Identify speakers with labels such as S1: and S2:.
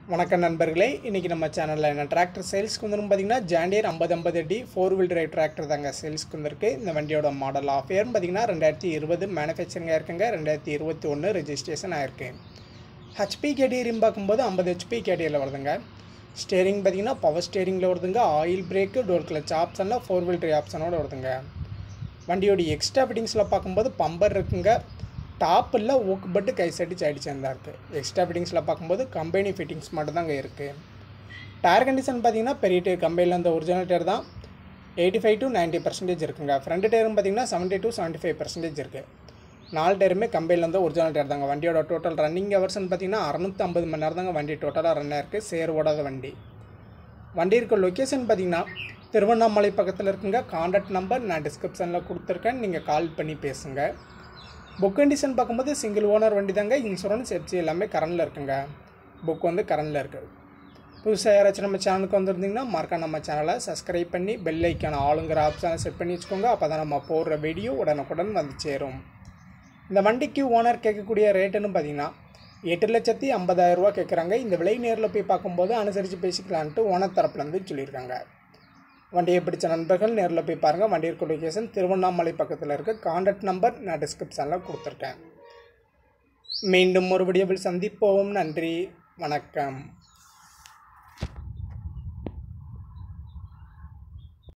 S1: வணக்கம் நண்பர்களே இன்றைக்கி நம்ம சேனலில் என்ன டிராக்டர் சேல்ஸ்க்கு வந்துடும் பார்த்தீங்கன்னா ஜாண்டியர் ஐம்பது ஐம்பது D four wheel drive tractor தாங்க சேல்ஸ்க்கு வந்திருக்கு இந்த வண்டியோட மாடல் ஆஃப் இயர்னு பார்த்தீங்கன்னா ரெண்டாயிரத்தி இருபது மேனுஃபேக்சரிங்காக இருக்குங்க ரெண்டாயிரத்தி இருபத்தி ஒன்று ரெஜிஸ்ட்ரேஷன் ஆயிருக்கு ஹெச்பி கேடியரின்னு பார்க்கும்போது ஐம்பது ஹெச்பி கேடியில் வருதுங்க ஸ்டேரிங் பார்த்தீங்கன்னா பவர் ஸ்டேரிங்கில் வருதுங்க ஆயில் பிரேக்கு டோர் கிளச் ஆப்ஷனில் ஃபோர் வீல் டிரைவ் ஆப்ஷனோட வருதுங்க வண்டியோட எக்ஸ்ட்ரா ஃபிட்டிங்ஸில் பார்க்கும்போது பம்பர் இருக்குங்க டாப்பில் ஊக்கு பட்டு கை சட்டி சைடு சேர்ந்தா இருக்குது எக்ஸ்ட்ரா ஃபிட்டிங்ஸில் பார்க்கும்போது கம்பெனி ஃபிட்டிங்ஸ் மட்டும் தாங்க இருக்குது டயர் கண்டிஷன் பார்த்தீங்கன்னா பெரிய டயர் கம்பெனியில் அந்த ஒரிஜினல் டயர் தான் eighty five to ninety percentage இருக்குங்க ஃப்ரண்ட் டயரும் பார்த்தீங்கன்னா seventy to seventy five percentage இருக்குது நாலு டயருமே கம்பெனியில் வந்து ஒரிஜினல் டயர் தாங்க வண்டியோட டோட்டல் ரன்னிங் ஹவர்ஸ்னு பார்த்தீங்கன்னா அறநூற்றம்பது மணி நேரம் தாங்க வண்டி டோட்டலாக ரன் ஆயிருக்கு சேர் ஓடாத வண்டி வண்டி இருக்க லொக்கேஷன் பார்த்தீங்கன்னா திருவண்ணாமலை பக்கத்தில் இருக்குங்க காண்டாக்ட் நம்பர் நான் டிஸ்கிரிப்ஷனில் கொடுத்துருக்கேன் நீங்கள் கால் பண்ணி பேசுங்க புக் கண்டிஷன் பார்க்கும்போது சிங்கிள் ஓனர் வண்டி தாங்க இன்சூரன்ஸ் எஃப்சி எல்லாமே கரண்டில் இருக்குங்க புக் வந்து கரண்டில் இருக்குது புதுசாக யாராச்சும் நம்ம சேனலுக்கு வந்திருந்தீங்கன்னா மறக்காம நம்ம சேனலை சப்ஸ்கிரைப் பண்ணி பெல் ஐக்கான ஆளுங்கிற ஆப்ஷனை செட் பண்ணி வச்சுக்கோங்க அப்போ தான் நம்ம போடுற வீடியோ உடனுக்குடன் வந்து சேரும் இந்த வண்டிக்கு ஓனர் கேட்கக்கூடிய ரேட்டுன்னு பார்த்தீங்கன்னா எட்டு லட்சத்தி ஐம்பதாயிரரூவா கேட்குறாங்க இந்த விலை நேரில் போய் பார்க்கும்போது அனுசரித்து பேசிக்கலான்ட்டு ஓனர் தரப்புலேருந்து சொல்லியிருக்காங்க வண்டியை பிடிச்ச நண்பர்கள் நேரில் போய் பாருங்கள் வண்டி இருக்க லொக்கேஷன் திருவண்ணாமலை பக்கத்தில் இருக்க காண்டாக்ட் நம்பர் நான் டிஸ்கிரிப்ஷனில் கொடுத்துருக்கேன் மீண்டும் ஒரு வீடியோவில் சந்திப்போம் நன்றி வணக்கம்